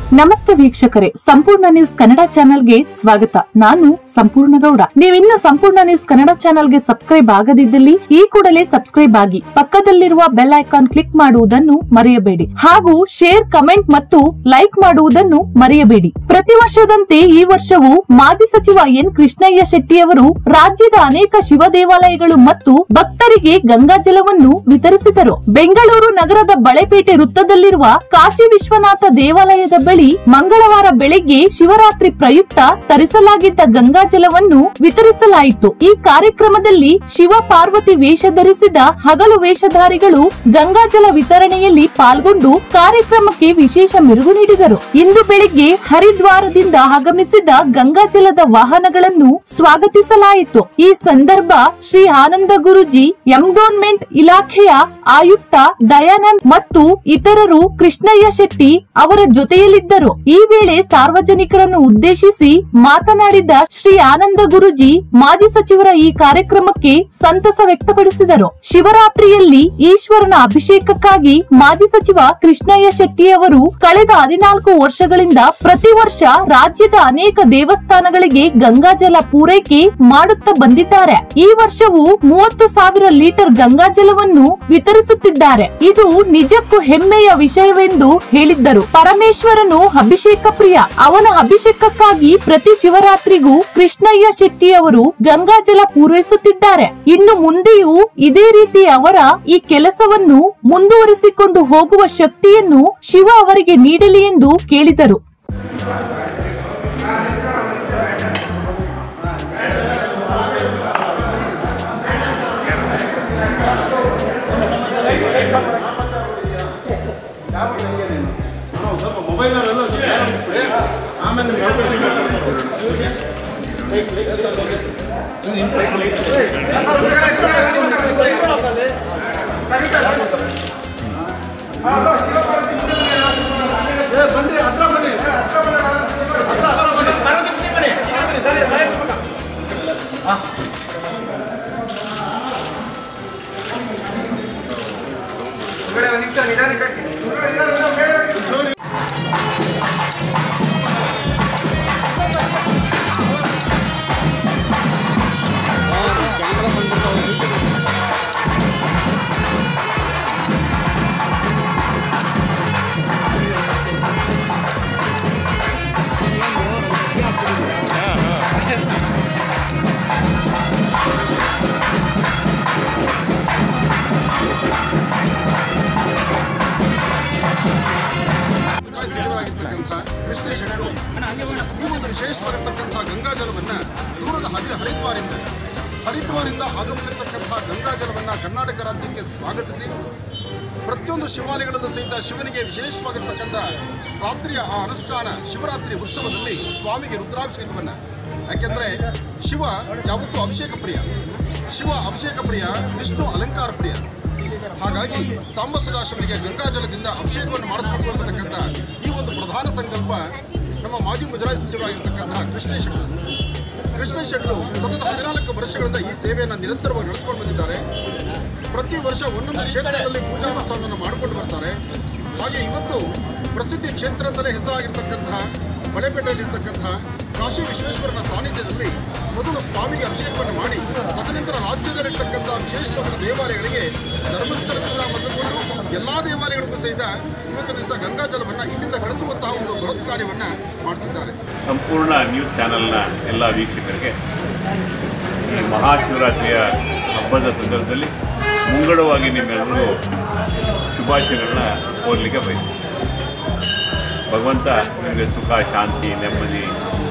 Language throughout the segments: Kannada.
ನಮಸ್ತೆ ವೀಕ್ಷಕರೇ ಸಂಪೂರ್ಣ ನ್ಯೂಸ್ ಕನ್ನಡ ಚಾನೆಲ್ಗೆ ಸ್ವಾಗತ ನಾನು ಸಂಪೂರ್ಣ ಗೌಡ ನೀವಿನ್ನು ಸಂಪೂರ್ಣ ನ್ಯೂಸ್ ಕನ್ನಡ ಚಾನೆಲ್ಗೆ ಸಬ್ಸ್ಕ್ರೈಬ್ ಆಗದಿದ್ದಲ್ಲಿ ಈ ಕೂಡಲೇ ಸಬ್ಸ್ಕ್ರೈಬ್ ಆಗಿ ಪಕ್ಕದಲ್ಲಿರುವ ಬೆಲ್ ಐಕಾನ್ ಕ್ಲಿಕ್ ಮಾಡುವುದನ್ನು ಮರೆಯಬೇಡಿ ಹಾಗೂ ಶೇರ್ ಕಮೆಂಟ್ ಮತ್ತು ಲೈಕ್ ಮಾಡುವುದನ್ನು ಮರೆಯಬೇಡಿ ಪ್ರತಿ ವರ್ಷದಂತೆ ಈ ವರ್ಷವೂ ಮಾಜಿ ಸಚಿವ ಎನ್ ಕೃಷ್ಣಯ್ಯ ಶೆಟ್ಟಿಯವರು ರಾಜ್ಯದ ಅನೇಕ ಶಿವ ದೇವಾಲಯಗಳು ಮತ್ತು ಭಕ್ತರಿಗೆ ಗಂಗಾ ಜಲವನ್ನು ವಿತರಿಸಿದರು ಬೆಂಗಳೂರು ನಗರದ ಬಳೆಪೇಟೆ ವೃತ್ತದಲ್ಲಿರುವ ಕಾಶಿ ವಿಶ್ವನಾಥ ದೇವಾಲಯದ ಬಳಿ ಮಂಗಳವಾರ ಬೆಳಿಗ್ಗೆ ಶಿವರಾತ್ರಿ ಪ್ರಯುಕ್ತ ತರಿಸಲಾಗಿದ್ದ ಗಂಗಾ ಜಲವನ್ನು ವಿತರಿಸಲಾಯಿತು ಈ ಕಾರ್ಯಕ್ರಮದಲ್ಲಿ ಶಿವ ಪಾರ್ವತಿ ವೇಷ ಧರಿಸಿದ ಹಗಲು ವೇಷಧಾರಿಗಳು ಗಂಗಾ ಜಲ ವಿತರಣೆಯಲ್ಲಿ ಪಾಲ್ಗೊಂಡು ಕಾರ್ಯಕ್ರಮಕ್ಕೆ ವಿಶೇಷ ಮೆರುಗು ನೀಡಿದರು ಇಂದು ಬೆಳಿಗ್ಗೆ ಹರಿದ್ವಾರದಿಂದ ಆಗಮಿಸಿದ ಗಂಗಾ ಜಲದ ವಾಹನಗಳನ್ನು ಸ್ವಾಗತಿಸಲಾಯಿತು ಈ ಸಂದರ್ಭ ಶ್ರೀ ಆನಂದ ಗುರುಜಿ ಎಂಡೋನ್ಮೆಂಟ್ ಇಲಾಖೆಯ ಆಯುಕ್ತ ದಯಾನಂದ್ ಮತ್ತು ಇತರರು ಕೃಷ್ಣಯ್ಯ ಶೆಟ್ಟಿ ಅವರ ಜೊತೆಯಲ್ಲಿದ್ದರು ಈ ವೇಳೆ ಸಾರ್ವಜನಿಕರನ್ನು ಉದ್ದೇಶಿಸಿ ಮಾತನಾಡಿದ ಶ್ರೀ ಆನಂದ ಗುರುಜಿ ಮಾಜಿ ಸಚಿವರ ಈ ಕಾರ್ಯಕ್ರಮಕ್ಕೆ ಸಂತಸ ವ್ಯಕ್ತಪಡಿಸಿದರು ಶಿವರಾತ್ರಿಯಲ್ಲಿ ಈಶ್ವರನ ಅಭಿಷೇಕಕ್ಕಾಗಿ ಮಾಜಿ ಸಚಿವ ಕೃಷ್ಣಯ್ಯ ಶೆಟ್ಟಿ ಅವರು ಕಳೆದ ಹದಿನಾಲ್ಕು ವರ್ಷಗಳಿಂದ ಪ್ರತಿ ವರ್ಷ ರಾಜ್ಯದ ಅನೇಕ ದೇವಸ್ಥಾನಗಳಿಗೆ ಗಂಗಾಜಲ ಪೂರೈಕೆ ಮಾಡುತ್ತಾ ಬಂದಿದ್ದಾರೆ ಈ ವರ್ಷವೂ ಮೂವತ್ತು ಸಾವಿರ ಲೀಟರ್ ಗಂಗಾಜಲವನ್ನು ವಿತರಿಸುತ್ತಿದ್ದಾರೆ ಇದು ನಿಜಕ್ಕೂ ಹೆಮ್ಮೆಯ ವಿಷಯವೆಂದು ಹೇಳಿದ್ದರು ಪರಮೇಶ್ವರನು ಅಭಿಷೇಕ ಪ್ರಿಯ ಅವನ ಅಭಿಷೇಕಕ್ಕಾಗಿ ಪ್ರತಿ ಶಿವರಾತ್ರಿಗೂ ಕೃಷ್ಣಯ್ಯ ಶೆಟ್ಟಿ ಅವರು ಗಂಗಾಜಲ ಪೂರೈಸುತ್ತಿದ್ದಾರೆ ಇನ್ನು ಮುಂದೆಯೂ ಇದೇ ರೀತಿ ಅವರ ಈ ಕೆಲಸವನ್ನು ಮುಂದುವರಿಸಿಕೊಂಡು ಹೋಗುವ ಶಕ್ತಿಯನ್ನು ಶಿವ ಅವರಿಗೆ ನೀಡಲಿ ಎಂದು ಕೇಳಿದರು ಸ್ವಲ್ಪ ಮೊಬೈಲ್ನಲ್ಲೆಲ್ಲ ಆಮೇಲೆ ನಿಮ್ಗೆ ಅವಕಾಶ ಬನ್ನಿ ಹತ್ರ ಬನ್ನಿ ಸಚಿವರಾಗಿರ್ತಕ್ಕಂಥ ಕೃಷ್ಣ ಶೆಟ್ಟರು ಈ ಒಂದು ವಿಶೇಷವಾಗಿರ್ತಕ್ಕಂಥ ಗಂಗಾಜಲವನ್ನು ದೂರದ ಹರಿ ಹರಿದ್ವಾರಿಂದ ಹರಿದ್ವಾರಿಂದ ಆಗಮಿಸಿರ್ತಕ್ಕಂಥ ಗಂಗಾಜಲವನ್ನು ಕರ್ನಾಟಕ ರಾಜ್ಯಕ್ಕೆ ಸ್ವಾಗತಿಸಿ ಪ್ರತಿಯೊಂದು ಶಿವಾಲಯಗಳಲ್ಲೂ ಸಹಿತ ಶಿವನಿಗೆ ವಿಶೇಷವಾಗಿರ್ತಕ್ಕಂಥ ರಾತ್ರಿಯ ಆ ಅನುಷ್ಠಾನ ಶಿವರಾತ್ರಿ ಉತ್ಸವದಲ್ಲಿ ಸ್ವಾಮಿಗೆ ರುದ್ರಾಭಿಷೇಕವನ್ನು ಯಾಕೆಂದರೆ ಶಿವ ಯಾವತ್ತೂ ಅಭಿಷೇಕ ಪ್ರಿಯ ಶಿವ ಅಭಿಷೇಕ ಪ್ರಿಯ ವಿಷ್ಣು ಅಲಂಕಾರ ಪ್ರಿಯ ಹಾಗಾಗಿ ಸಾಂಬ ಸದಾಶಿವನಿಗೆ ಗಂಗಾಜಲದಿಂದ ಅಭಿಷೇಕವನ್ನು ಮಾಡಿಸಬೇಕು ಅನ್ನತಕ್ಕಂಥ ಈ ಒಂದು ಪ್ರಧಾನ ಸಂಕಲ್ಪ ನಮ್ಮ ಮಾಜಿ ಮುಜರಾಯಿ ಸಚಿವರಾಗಿರ್ತಕ್ಕಂತಹ ಕೃಷ್ಣ ಶೆಟ್ಟರು ಕೃಷ್ಣ ಶೆಟ್ಟರು ಸತತ ಹದಿನಾಲ್ಕು ವರ್ಷಗಳಿಂದ ಈ ಸೇವೆಯನ್ನು ನಿರಂತರವಾಗಿ ನಡೆಸಿಕೊಂಡು ಬಂದಿದ್ದಾರೆ ಪ್ರತಿ ವರ್ಷ ಒಂದೊಂದು ಕ್ಷೇತ್ರದಲ್ಲಿ ಪೂಜಾನುಷ್ಠಾನವನ್ನು ಮಾಡಿಕೊಂಡು ಬರ್ತಾರೆ ಹಾಗೆ ಇವತ್ತು ಪ್ರಸಿದ್ಧಿ ಕ್ಷೇತ್ರ ಅಂತಲೇ ಹೆಸರಾಗಿರ್ತಕ್ಕಂತಹ ಬಳೆಪೇಟೆಯಲ್ಲಿರ್ತಕ್ಕಂತಹ ಕಾಶಿ ವಿಶ್ವೇಶ್ವರನ ಸಾನ್ನಿಧ್ಯದಲ್ಲಿ ಮೊದಲು ಸ್ವಾಮಿಗೆ ಅಭಿಷೇಕವನ್ನು ಮಾಡಿ ತದನಂತರ ರಾಜ್ಯದಲ್ಲಿರ್ತಕ್ಕಂಥ ವಿಶೇಷವಾದ ದೇವಾಲಯಗಳಿಗೆ ಧರ್ಮಸ್ಥಳದಿಂದ ಮೊದಲುಕೊಂಡು ಎಲ್ಲ ದೇವಾಲಯಗಳಿಗೂ ಸಹಿತ ಇವತ್ತು ದಿವಸ ಗಂಗಾಜಲವನ್ನು ಇಲ್ಲಿಂದ ಕಳಿಸುವಂತಹ ಒಂದು ಬೃಹತ್ ಕಾರ್ಯವನ್ನು ಮಾಡ್ತಿದ್ದಾರೆ ಸಂಪೂರ್ಣ ನ್ಯೂಸ್ ಚಾನೆಲ್ನ ಎಲ್ಲ ವೀಕ್ಷಕರಿಗೆ ಈ ಮಹಾಶಿವರಾತ್ರಿಯ ಹಬ್ಬದ ಸಂದರ್ಭದಲ್ಲಿ ಮುಂಗಡವಾಗಿ ನಿಮ್ಮೆಲ್ಲರಿಗೂ ಶುಭಾಶಯಗಳನ್ನ ಕೋರಲಿಕ್ಕೆ ಬಯಸ್ತೀನಿ ಭಗವಂತ ನಿಮಗೆ ಸುಖ ಶಾಂತಿ ನೆಮ್ಮದಿ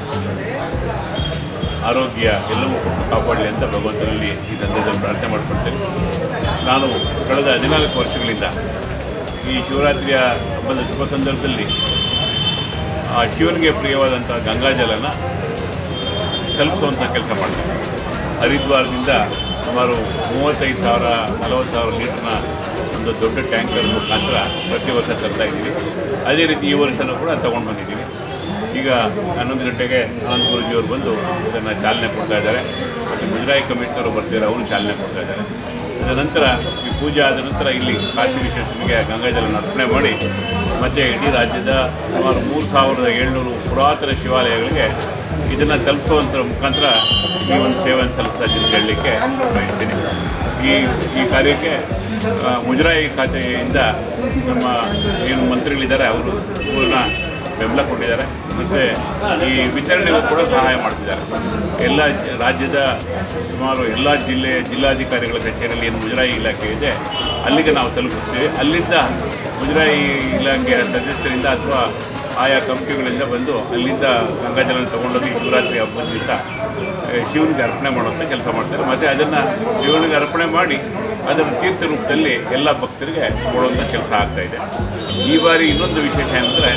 ಆರೋಗ್ಯ ಎಲ್ಲವೂ ಕೊಟ್ಟು ಕಾಪಾಡಲಿ ಅಂತ ಭಗವಂತನಲ್ಲಿ ಈ ಸಂದರ್ಭದಲ್ಲಿ ಪ್ರಾರ್ಥನೆ ಮಾಡಿಕೊಳ್ತೇನೆ ನಾನು ಕಳೆದ ಹದಿನಾಲ್ಕು ವರ್ಷಗಳಿಂದ ಈ ಶಿವರಾತ್ರಿಯ ಹಬ್ಬದ ಶುಭ ಸಂದರ್ಭದಲ್ಲಿ ಆ ಶಿವನಿಗೆ ಪ್ರಿಯವಾದಂಥ ಗಂಗಾಜಲನ ತಲುಪಿಸುವಂಥ ಕೆಲಸ ಮಾಡ್ತೀನಿ ಹರಿದ್ವಾರದಿಂದ ಸುಮಾರು ಮೂವತ್ತೈದು ಸಾವಿರ ನಲವತ್ತು ಸಾವಿರ ಲೀಟ್ರ್ನ ಒಂದು ದೊಡ್ಡ ಟ್ಯಾಂಕರ್ ಮುಖಾಂತರ ಪ್ರತಿ ವರ್ಷ ತರ್ತಾ ಇದ್ದೀವಿ ಅದೇ ರೀತಿ ಈ ವರ್ಷನೂ ಕೂಡ ತೊಗೊಂಡು ಬಂದಿದ್ದೀವಿ ಈಗ ಹನ್ನೊಂದು ಗಂಟೆಗೆ ಆನಂದ್ ಗುರುಜಿಯವರು ಬಂದು ಇದನ್ನು ಚಾಲನೆ ಕೊಡ್ತಾ ಇದ್ದಾರೆ ಮತ್ತು ಮುಜರಾಯಿ ಕಮಿಷನರು ಬರ್ತಿದ್ದಾರೆ ಅವರು ಚಾಲನೆ ಕೊಡ್ತಾ ಇದ್ದಾರೆ ನಂತರ ಈ ಪೂಜೆ ಆದ ನಂತರ ಇಲ್ಲಿ ಕಾಶಿ ವಿಶ್ವೇಶ್ವರನಿಗೆ ಗಂಗಾಜಲ ಅರ್ಪಣೆ ಮಾಡಿ ಮತ್ತು ಇಡೀ ರಾಜ್ಯದ ಸುಮಾರು ಮೂರು ಸಾವಿರದ ಏಳ್ನೂರು ಪುರಾತನ ಶಿವಾಲಯಗಳಿಗೆ ಇದನ್ನು ತಲುಪಿಸುವಂಥ ಮುಖಾಂತರ ಈ ಒಂದು ಸೇವೆಯನ್ನು ಸಲ್ಲಿಸ್ತಾ ಇದ್ದೀನಿ ಹೇಳಲಿಕ್ಕೆ ಬಯಸ್ತೀನಿ ಈ ಈ ಕಾರ್ಯಕ್ಕೆ ಆ, ಮುಜರಾಯಿ ಖಾತೆಯಿಂದ ನಮ್ಮ ಏನು ಮಂತ್ರಿಗಳಿದ್ದಾರೆ ಅವರು ಪೂರ್ಣ ಬೆಂಬಲ ಕೊಟ್ಟಿದ್ದಾರೆ ಮತ್ತು ಈ ವಿತರಣೆಗೂ ಕೂಡ ಸಹಾಯ ಮಾಡ್ತಿದ್ದಾರೆ ಎಲ್ಲ ಜ- ರಾಜ್ಯದ ಸುಮಾರು ಎಲ್ಲ ಜಿಲ್ಲೆ ಜಿಲ್ಲಾಧಿಕಾರಿಗಳ ಕಚೇರಿಯಲ್ಲಿ ಏನು ಮುಜರಾಯಿ ಇಲಾಖೆ ಇದೆ ಅಲ್ಲಿಗೆ ನಾವು ತಲುಪಿಸ್ತೀವಿ ಅಲ್ಲಿಂದ ಮುಜರಾಯಿ ಇಲಾಖೆಯ ಸದಸ್ಯರಿಂದ ಅಥವಾ ಆಯಾ ಕಂಪ್ನಿಗಳಿಂದ ಬಂದು ಅಲ್ಲಿಂದ ಗಂಗಾಜಲ ತಗೊಂಡೋಗಿ ಶಿವರಾತ್ರಿ ಹಬ್ಬದ ದಿವಸ ಶಿವನಿಗೆ ಅರ್ಪಣೆ ಮಾಡುವಂಥ ಕೆಲಸ ಮಾಡ್ತಾರೆ ಮತ್ತು ಅದನ್ನು ಶಿವನಿಗೆ ಅರ್ಪಣೆ ಮಾಡಿ ಅದನ್ನು ತೀರ್ಥ ರೂಪದಲ್ಲಿ ಎಲ್ಲ ಭಕ್ತರಿಗೆ ಕೊಡುವಂಥ ಕೆಲಸ ಆಗ್ತಾಯಿದೆ ಈ ಬಾರಿ ಇನ್ನೊಂದು ವಿಶೇಷ ಏನಂದರೆ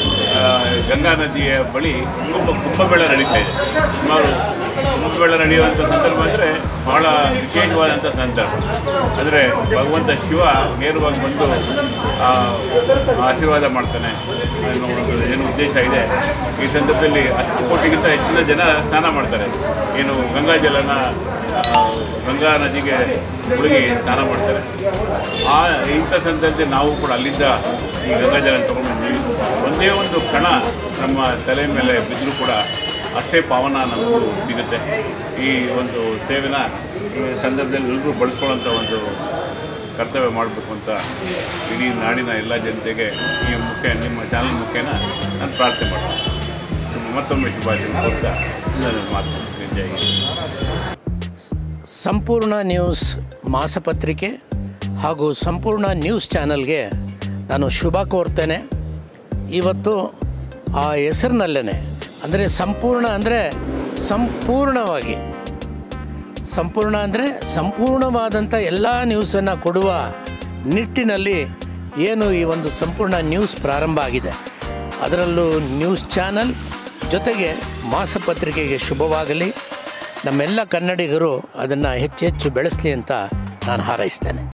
ಗಂಗಾ ನದಿಯ ಬಳಿ ಕುಂಭ ಕುಂಭಮೇಳ ನಡೀತಾ ಇದೆ ಸುಮಾರು ಕುಂಭಮೇಳ ನಡೆಯುವಂಥ ಸಂದರ್ಭ ಅಂದರೆ ಬಹಳ ವಿಶೇಷವಾದಂಥ ಸಂದರ್ಭ ಅಂದರೆ ಭಗವಂತ ಶಿವ ನೇರವಾಗಿ ಬಂದು ಆ, ಆಶೀರ್ವಾದ ಮಾಡ್ತಾನೆ ಅನ್ನೋ ಒಂದು ಏನು ಉದ್ದೇಶ ಇದೆ ಈ ಸಂದರ್ಭದಲ್ಲಿ ಹತ್ತು ಕೋಟಿಗಿಂತ ಹೆಚ್ಚಿನ ಜನ ಸ್ನಾನ ಮಾಡ್ತಾರೆ ಏನು ಗಂಗಾ ಜಲನ ಆ, ಗಂಗಾ ನದಿಗೆ ಮುಳುಗಿ ಸ್ನಾನ ಮಾಡ್ತಾರೆ ಆ ಇಂಥ ಸಂದರ್ಭದಲ್ಲಿ ನಾವು ಕೂಡ ಅಲ್ಲಿಂದ ಈ ಗಂಗಾ ಜಲ ತೊಗೊಂಡ್ಬಂದೀವಿ ಒಂದೇ ಒಂದು ಕಣ ನಮ್ಮ ತಲೆ ಮೇಲೆ ಬಿದ್ದರೂ ಕೂಡ ಅಷ್ಟೇ ಪಾವನ ನಮಗೂ ಸಿಗುತ್ತೆ ಈ ಒಂದು ಸೇವೆನ ಈ ಸಂದರ್ಭದಲ್ಲಿ ಎಲ್ಲರೂ ಬಳಸ್ಕೊಳ್ಳೋಂಥ ಒಂದು ಕರ್ತವ್ಯ ಮಾಡಬೇಕು ಅಂತ ಇಡೀ ನಾಡಿನ ಎಲ್ಲ ಜನತೆಗೆ ಈ ಮುಖ್ಯ ನಿಮ್ಮ ಚಾನಲ್ ಮುಖೇನ ನಾನು ಪ್ರಾರ್ಥನೆ ಮಾಡ್ತೀನಿ ಶುಭ ಮತ್ತೊಮ್ಮೆ ಶುಭಾಶಯ ಕೋರ್ತಾ ನಾನು ಮಾತು ಮುಗಿಸ್ತೀನಿ. ಜೈ ಹಿಂದ್. ಸಂಪೂರ್ಣ ನ್ಯೂಸ್ ಮಾಸಪತ್ರಿಕೆ ಹಾಗೂ ಸಂಪೂರ್ಣ ನ್ಯೂಸ್ ಚಾನಲ್ಗೆ ನಾನು ಶುಭ ಕೋರ್ತೇನೆ ಇವತ್ತು ಆ ಹೆಸರಿನಲ್ಲೇ ಅಂದರೆ ಸಂಪೂರ್ಣ ಅಂದರೆ ಸಂಪೂರ್ಣವಾಗಿ ಸಂಪೂರ್ಣ ಅಂದರೆ ಸಂಪೂರ್ಣವಾದಂಥ ಎಲ್ಲ ನ್ಯೂಸನ್ನು ಕೊಡುವ ನಿಟ್ಟಿನಲ್ಲಿ ಏನು ಈ ಒಂದು ಸಂಪೂರ್ಣ ನ್ಯೂಸ್ ಪ್ರಾರಂಭ ಆಗಿದೆ ಅದರಲ್ಲೂ ನ್ಯೂಸ್ ಚಾನಲ್ ಜೊತೆಗೆ ಮಾಸಪತ್ರಿಕೆಗೆ ಶುಭವಾಗಲಿ ನಮ್ಮೆಲ್ಲ ಕನ್ನಡಿಗರು ಅದನ್ನು ಹೆಚ್ಚು ಹೆಚ್ಚು ಬೆಳೆಸಲಿ ಅಂತ ನಾನು ಹಾರೈಸ್ತೇನೆ